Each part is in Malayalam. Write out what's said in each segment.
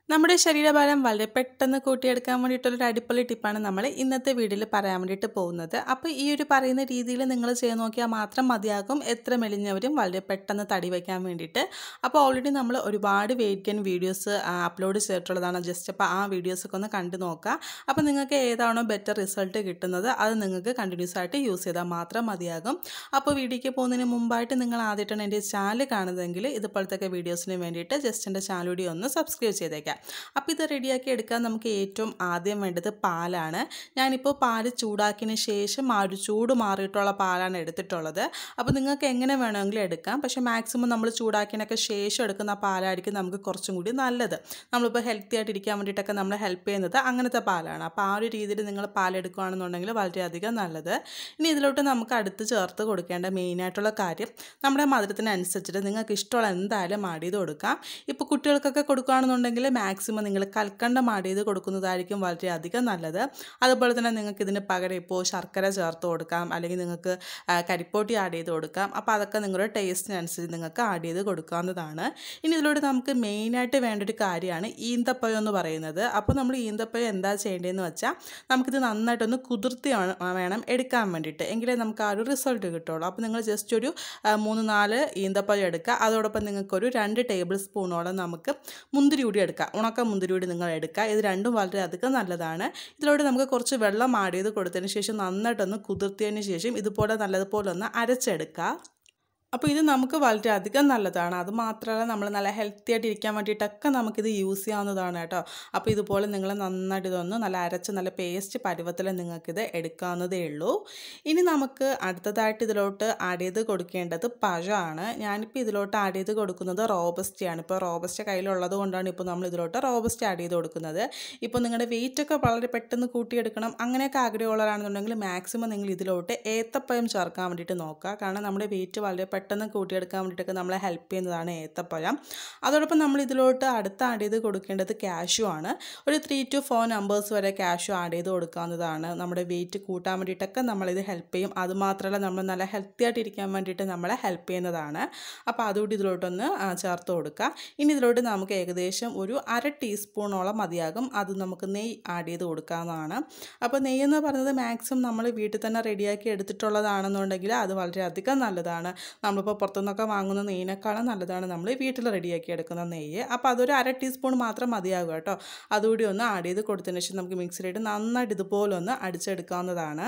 നമ്മുടെ ശരീരഭാരം വളരെ പെട്ടെന്ന് കൂട്ടിയെടുക്കാൻ വേണ്ടിയിട്ടുള്ളൊരു അടിപൊളി ടിപ്പാണ് നമ്മൾ ഇന്നത്തെ വീഡിയോയിൽ പറയാൻ വേണ്ടിയിട്ട് പോകുന്നത് അപ്പോൾ ഈ ഒരു പറയുന്ന രീതിയിൽ നിങ്ങൾ ചെയ്ത് നോക്കിയാൽ മാത്രം മതിയാകും എത്ര മെലിഞ്ഞവരും വളരെ പെട്ടെന്ന് തടി വയ്ക്കാൻ വേണ്ടിയിട്ട് അപ്പോൾ ഓൾറെഡി നമ്മൾ ഒരുപാട് വെയിറ്റ് ഗെയിൻ വീഡിയോസ് അപ്ലോഡ് ചെയ്തിട്ടുള്ളതാണ് ജസ്റ്റ് അപ്പോൾ ആ വീഡിയോസൊക്കെ ഒന്ന് കണ്ടു നോക്കുക അപ്പോൾ നിങ്ങൾക്ക് ഏതാണോ ബെറ്റർ റിസൾട്ട് കിട്ടുന്നത് അത് നിങ്ങൾക്ക് കണ്ടിന്യൂസ് ആയിട്ട് യൂസ് ചെയ്താൽ മാത്രം മതിയാകും അപ്പോൾ വീഡിയോയ്ക്ക് പോകുന്നതിന് മുമ്പായിട്ട് നിങ്ങൾ ആദ്യമായിട്ടാണ് എൻ്റെ ചാനൽ കാണുന്നതെങ്കിൽ ഇതുപോലത്തെ വീഡിയോസിന് വേണ്ടിയിട്ട് ജസ്റ്റ് എൻ്റെ ചാനൽ കൂടി ഒന്ന് സബ്സ്ക്രൈബ് ചെയ്തേക്കാം അപ്പോൾ ഇത് റെഡിയാക്കി എടുക്കാൻ നമുക്ക് ഏറ്റവും ആദ്യം വേണ്ടത് പാലാണ് ഞാനിപ്പോൾ പാല് ചൂടാക്കിയതിന് ശേഷം ആ ഒരു ചൂട് മാറിയിട്ടുള്ള പാലാണ് എടുത്തിട്ടുള്ളത് അപ്പോൾ നിങ്ങൾക്ക് എങ്ങനെ വേണമെങ്കിലും എടുക്കാം പക്ഷേ മാക്സിമം നമ്മൾ ചൂടാക്കിയതിനൊക്കെ ശേഷം എടുക്കുന്ന പാലായിരിക്കും നമുക്ക് കുറച്ചും കൂടി നല്ലത് നമ്മളിപ്പോൾ ഹെൽത്തി ആയിട്ട് ഇരിക്കാൻ വേണ്ടിയിട്ടൊക്കെ നമ്മളെ ഹെൽപ്പ് ചെയ്യുന്നത് അങ്ങനത്തെ പാലാണ് അപ്പോൾ ആ ഒരു രീതിയിൽ നിങ്ങൾ പാലെടുക്കുകയാണെന്നുണ്ടെങ്കിൽ വളരെയധികം നല്ലത് ഇനി ഇതിലോട്ട് നമുക്ക് അടുത്ത് ചേർത്ത് കൊടുക്കേണ്ട മെയിനായിട്ടുള്ള കാര്യം നമ്മുടെ മധുരത്തിനനുസരിച്ചിട്ട് നിങ്ങൾക്ക് ഇഷ്ടമുള്ള എന്തായാലും ആഡ് ചെയ്ത് കൊടുക്കാം ഇപ്പോൾ കുട്ടികൾക്കൊക്കെ കൊടുക്കുകയാണെന്നുണ്ടെങ്കിൽ മാക്സിമം നിങ്ങൾ കൽക്കണ്ടം ആഡ് ചെയ്ത് കൊടുക്കുന്നതായിരിക്കും വളരെയധികം നല്ലത് അതുപോലെ തന്നെ നിങ്ങൾക്ക് ഇതിന് പകരം ഇപ്പോൾ ശർക്കര ചേർത്ത് കൊടുക്കാം അല്ലെങ്കിൽ നിങ്ങൾക്ക് ആ, കരിപ്പോട്ടി ആഡ് ചെയ്ത് കൊടുക്കാം അപ്പോൾ അതൊക്കെ നിങ്ങളുടെ ടേസ്റ്റിനനുസരിച്ച് നിങ്ങൾക്ക് ആഡ് ചെയ്ത് കൊടുക്കാവുന്നതാണ് ഇനി ഇതിലൂടെ നമുക്ക് മെയിനായിട്ട് വേണ്ട ഒരു കാര്യമാണ് ഈന്തപ്പഴം എന്ന് പറയുന്നത് അപ്പോൾ നമ്മൾ ഈന്തപ്പഴം എന്താ ചെയ്യേണ്ടതെന്ന് വെച്ചാൽ നമുക്കിത് നന്നായിട്ടൊന്ന് കുതിർത്തി വേണം- വേണം എടുക്കാൻ വേണ്ടിയിട്ട് എങ്കിലേ നമുക്ക് ആ ഒരു റിസൾട്ട് കിട്ടുള്ളൂ അപ്പോൾ നിങ്ങൾ ജസ്റ്റ് ഒരു ആ, മൂന്ന് നാല് ഈന്തപ്പഴം എടുക്കുക അതോടൊപ്പം നിങ്ങൾക്കൊരു രണ്ട് ടേബിൾ സ്പൂണോളം നമുക്ക് മുന്തിരി കൂടി എടുക്കുക ഉണക്ക മുന്തിരി കൂടി നിങ്ങൾ എടുക്കുക ഇത് രണ്ടും വളരെയധികം നല്ലതാണ് ഇതിലോട്ട് നമുക്ക് കുറച്ച് വെള്ളം ആഡ് ചെയ്ത് കൊടുത്തതിന് ശേഷം നന്നായിട്ടൊന്ന് കുതിർത്തിയതിന് ശേഷം ഇതുപോലെ നല്ലതുപോലെ ഒന്ന് അരച്ചെടുക്കുക അപ്പോൾ ഇത് നമുക്ക് വളരെയധികം നല്ലതാണ് അത് മാത്രമല്ല നമ്മൾ നല്ല ഹെൽത്തി ആയിട്ട് ഇരിക്കാൻ വേണ്ടിയിട്ടൊക്കെ നമുക്കിത് യൂസ് ചെയ്യാവുന്നതാണ് കേട്ടോ അപ്പോൾ ഇതുപോലെ നിങ്ങൾ നന്നായിട്ട് ഇതൊന്ന് നല്ല അരച്ച് നല്ല പേസ്റ്റ് പരുവത്തിൽ നിങ്ങൾക്കിത് എടുക്കാവുന്നതേ ഉള്ളൂ ഇനി നമുക്ക് അടുത്തതായിട്ട് ഇതിലോട്ട് ആഡ് ചെയ്ത് കൊടുക്കേണ്ടത് പഴമാണ് ഞാനിപ്പോൾ ഇതിലോട്ട് ആഡ് ചെയ്ത് കൊടുക്കുന്നത് റോബസ്റ്റയാണ് ഇപ്പോൾ റോബസ്റ്റ കയ്യിലുള്ളത് കൊണ്ടാണ് ഇപ്പോൾ നമ്മൾ ഇതിലോട്ട് റോബസ്റ്റ് ആഡ് ചെയ്ത് കൊടുക്കുന്നത് ഇപ്പോൾ നിങ്ങളുടെ വെയിറ്റ് ഒക്കെ വളരെ പെട്ടെന്ന് കൂട്ടിയെടുക്കണം അങ്ങനെയൊക്കെ ആഗ്രഹമുള്ളവരാണെന്നുണ്ടെങ്കിൽ മാക്സിമം നിങ്ങൾ ഇതിലോട്ട് ഏത്തപ്പഴം ചേർക്കാൻ വേണ്ടിയിട്ട് നോക്കുക കാരണം നമ്മുടെ വെയിറ്റ് വളരെ പെട്ടെന്ന് കൂട്ടിയെടുക്കാൻ വേണ്ടിയിട്ടൊക്കെ നമ്മളെ ഹെൽപ്പ് ചെയ്യുന്നതാണ് ഏത്തപ്പഴം അതോടൊപ്പം നമ്മൾ ഇതിലോട്ട് അടുത്ത് ആഡ് ചെയ്ത് കൊടുക്കേണ്ടത് കാഷ്യൂ ആണ് ഒരു ത്രീ ടു ഫോർ നമ്പേഴ്സ് വരെ കാഷ്യൂ ആഡ് ചെയ്ത് കൊടുക്കാവുന്നതാണ് നമ്മുടെ വെയിറ്റ് കൂട്ടാൻ വേണ്ടിയിട്ടൊക്കെ നമ്മളിത് ഹെൽപ്പ് ചെയ്യും അതുമാത്രമല്ല നമ്മൾ നല്ല ഹെൽത്തി ആയിട്ട് ഇരിക്കാൻ വേണ്ടിയിട്ട് നമ്മളെ ഹെൽപ്പ് ചെയ്യുന്നതാണ് അപ്പോൾ അതുകൂടി ഇതിലോട്ടൊന്ന് ആ, ചേർത്ത് കൊടുക്കുക ഇനി ഇതിലോട്ട് നമുക്ക് ഏകദേശം ഒരു അര ടീസ്പൂണോളം മതിയാകും അത് നമുക്ക് നെയ്യ് ആഡ് ചെയ്ത് കൊടുക്കാവുന്നതാണ് അപ്പോൾ നെയ്യ് എന്ന് പറയുന്നത് മാക്സിമം നമ്മൾ വീട്ടിൽ തന്നെ റെഡിയാക്കി എടുത്തിട്ടുള്ളതാണെന്നുണ്ടെങ്കിൽ അത് വളരെയധികം നല്ലതാണ് നമ്മളിപ്പോൾ പുറത്തുനിന്നൊക്കെ വാങ്ങുന്ന നെയ്യിനേക്കാളും നല്ലതാണ് നമ്മൾ വീട്ടിൽ റെഡിയാക്കി എടുക്കുന്ന നെയ്യ് അപ്പോൾ അതൊരു അര ടീസ്പൂൺ മാത്രം മതിയാകും കേട്ടോ അതുകൂടി ഒന്ന് ആഡ് ചെയ്ത് കൊടുത്തതിന് ശേഷം നമുക്ക് മിക്സിയിലിട്ട് നന്നായിട്ട് ഇതുപോലെ ഒന്ന് അടിച്ചെടുക്കാവുന്നതാണ്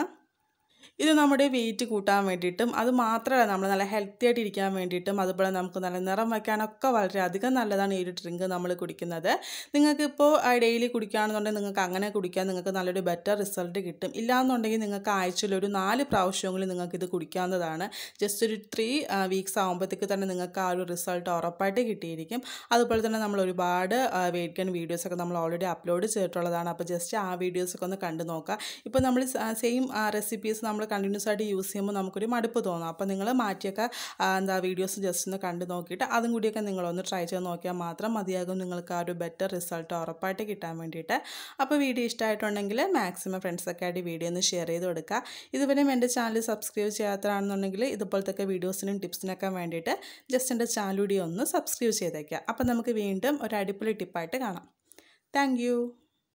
ഇത് നമ്മുടെ വെയിറ്റ് കൂട്ടാൻ വേണ്ടിയിട്ടും അത് മാത്രമല്ല നമ്മൾ നല്ല ഹെൽത്തി ആയിട്ട് ഇരിക്കാൻ വേണ്ടിയിട്ടും അതുപോലെ നമുക്ക് നല്ല നിറം വയ്ക്കാനൊക്കെ വളരെയധികം നല്ലതാണ് ഈ ഒരു ഡ്രിങ്ക് നമ്മൾ കുടിക്കുന്നത് നിങ്ങൾക്കിപ്പോൾ ഡെയിലി കുടിക്കുകയാണെന്നുണ്ടെങ്കിൽ നിങ്ങൾക്ക് അങ്ങനെ കുടിക്കാൻ നിങ്ങൾക്ക് നല്ലൊരു ബെറ്റർ റിസൾട്ട് കിട്ടും ഇല്ലാന്നുണ്ടെങ്കിൽ നിങ്ങൾക്ക് ആഴ്ചയിൽ ഒരു നാല് പ്രാവശ്യമെങ്കിലും നിങ്ങൾക്ക് ഇത് കുടിക്കാവുന്നതാണ് ജസ്റ്റ് ഒരു ത്രീ വീക്സ് ആകുമ്പോഴത്തേക്ക് തന്നെ നിങ്ങൾക്ക് ആ ഒരു റിസൾട്ട് ഉറപ്പായിട്ട് കിട്ടിയിരിക്കും അതുപോലെ തന്നെ നമ്മൾ ഒരുപാട് വെയിറ്റ് ഗെയിൻ വീഡിയോസൊക്കെ നമ്മൾ ഓൾറെഡി അപ്ലോഡ് ചെയ്തിട്ടുള്ളതാണ് അപ്പോൾ ജസ്റ്റ് ആ വീഡിയോസൊക്കെ ഒന്ന് കണ്ടു നോക്കുക ഇപ്പോൾ നമ്മൾ സെയിം റെസിപ്പീസ് നമ്മൾ കണ്ടിന്യൂസ് ആയിട്ട് യൂസ് ചെയ്യുമ്പോൾ നമുക്കൊരു മടുപ്പ് തോന്നും അപ്പോൾ നിങ്ങൾ മാറ്റിയൊക്കെ ആ, എന്താ വീഡിയോസ് ജസ്റ്റ് ഒന്ന് കണ്ടു നോക്കിയിട്ട് അതും കൂടിയൊക്കെ നിങ്ങളൊന്ന് ട്രൈ ചെയ്ത് നോക്കിയാൽ മാത്രം മതിയാകും നിങ്ങൾക്ക് ആ ഒരു ബെറ്റർ റിസൾട്ട് ഉറപ്പായിട്ട് കിട്ടാൻ വേണ്ടിയിട്ട് അപ്പോൾ വീഡിയോ ഇഷ്ടമായിട്ടുണ്ടെങ്കിൽ മാക്സിമം ഫ്രണ്ട്സൊക്കെ ആയിട്ട് വീഡിയോ ഒന്ന് ഷെയർ ചെയ്ത് കൊടുക്കുക ഇതുവരെയും എൻ്റെ ചാനൽ സബ്സ്ക്രൈബ് ചെയ്യാത്തതാണെന്നുണ്ടെങ്കിൽ ഇതുപോലത്തെ വീഡിയോസിനും ടിപ്സിനൊക്കെ വേണ്ടിയിട്ട് ജസ്റ്റ് എൻ്റെ ചാനൽ കൂടി ഒന്ന് സബ്സ്ക്രൈബ് ചെയ്തേക്കുക അപ്പോൾ നമുക്ക് വീണ്ടും ഒരു അടിപൊളി ടിപ്പായിട്ട് കാണാം താങ്ക്